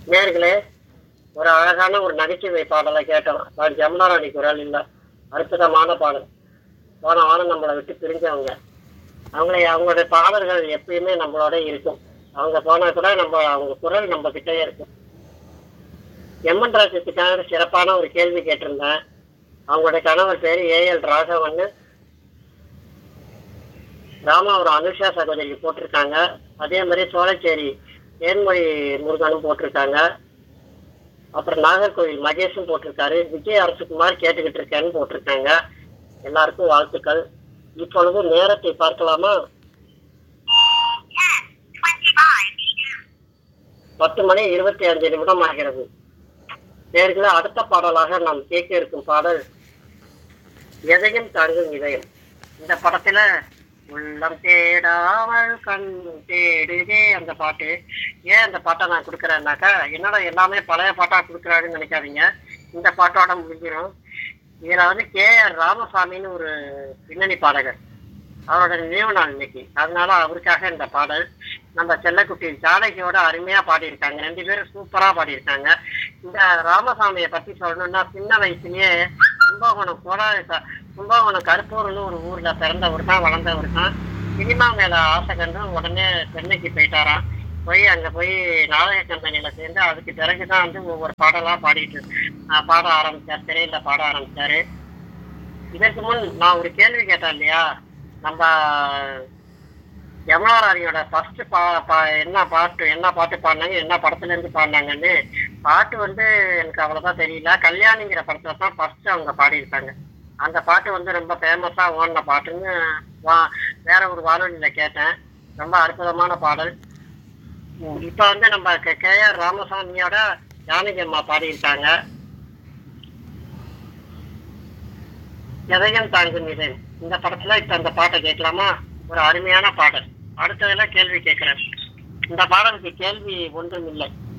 நேர்களே ஒரு அழகான ஒரு நகைச்சுவை பாடலை கேட்டோம் பாடி ஜமுனாராணி குரல் இல்ல அற்புதமான பாடல் போன வாரம் நம்மளை விட்டு பிரிஞ்சவங்க அவங்களை அவங்களுடைய பாடல்கள் எப்பயுமே நம்மளோட இருக்கும் அவங்க போனா கூட நம்ம அவங்க குரல் நம்ம கிட்டயே இருக்கும் எம்என் ராஜத்துக்காக சிறப்பான ஒரு கேள்வி கேட்டிருந்தேன் அவங்களுடைய கணவர் பேரு ஏஎல் ராகவன் ராமாவரம் அனுஷா சகோதரி போட்டிருக்காங்க அதே மாதிரி சோழச்சேரி தேன்மொழி முருகனும் போட்டிருக்காங்க அப்புறம் நாகர்கோவில் மகேஷும் போட்டிருக்காரு விஜய் அரசுகுமார் கேட்டுக்கிட்டு இருக்கேன்னு போட்டிருக்காங்க எல்லாருக்கும் வாழ்த்துக்கள் இப்பொழுது நேரத்தை பார்க்கலாமா பத்து மணி இருபத்தி அஞ்சு நிமிடம் ஆகிறது நேர்களே அடுத்த பாடலாக நாம் கேட்க இருக்கும் பாடல் எதையும் தாங்கும் இதயம் இந்த படத்துல உள்ளம் தேடாமல் கண் தேடுதே அந்த பாட்டு ஏன் அந்த பாட்டை நான் கொடுக்குறேன்னாக்கா என்னோட எல்லாமே பழைய பாட்டா கொடுக்குறாருன்னு நினைக்காதீங்க இந்த பாட்டோட முடிஞ்சிடும் இதுல வந்து கே ஆர் ராமசாமின்னு ஒரு பின்னணி பாடகர் அவரோட நினைவு நாள் இன்னைக்கு அதனால அவருக்காக இந்த பாடல் நம்ம செல்லக்குட்டி ஜானகியோட அருமையா பாடியிருக்காங்க ரெண்டு பேரும் சூப்பரா பாடியிருக்காங்க இந்த ராமசாமியை பத்தி சொல்லணும்னா சின்ன வயசுலயே கும்பகோணம் கூட கும்பகோணம் கருப்பூர்னு ஒரு ஊர்ல பிறந்தவர் தான் வளர்ந்தவர் தான் சினிமா மேல ஆசை கண்டு உடனே சென்னைக்கு போயிட்டாராம் போய் அங்க போய் நாடக கம்பெனியில சேர்ந்து அதுக்கு பிறகுதான் வந்து ஒவ்வொரு பாடலா பாடிட்டு ஆஹ் பாட ஆரம்பிச்சார் திரையில பாட ஆரம்பிச்சாரு இதற்கு முன் நான் ஒரு கேள்வி கேட்டேன் இல்லையா நம்ம யமுனாராணியோட ஃபர்ஸ்ட் பா பா என்ன பாட்டு என்ன பாட்டு பாடினாங்க என்ன படத்துல இருந்து பாடினாங்கன்னு பாட்டு வந்து எனக்கு அவ்வளவுதான் தெரியல கல்யாணிங்கிற படத்துல தான் ஃபர்ஸ்ட் அவங்க பாடியிருக்காங்க அந்த பாட்டு வந்து ரொம்ப ஃபேமஸா ஓடின பாட்டுன்னு வா வேற ஒரு வானொலியில கேட்டேன் ரொம்ப அற்புதமான பாடல் உம் இப்ப வந்து நம்ம கே ஆர் ராமசாமியோட ஜானகி அம்மா பாடியிருக்காங்க எதையும் தாங்கும் இது இந்த படத்துல இப்ப அந்த பாட்டை கேட்கலாமா ஒரு அருமையான பாடல் அடுத்ததுல கேள்வி கேட்கிறேன் இந்த பாடலுக்கு கேள்வி ஒன்றும் இல்லை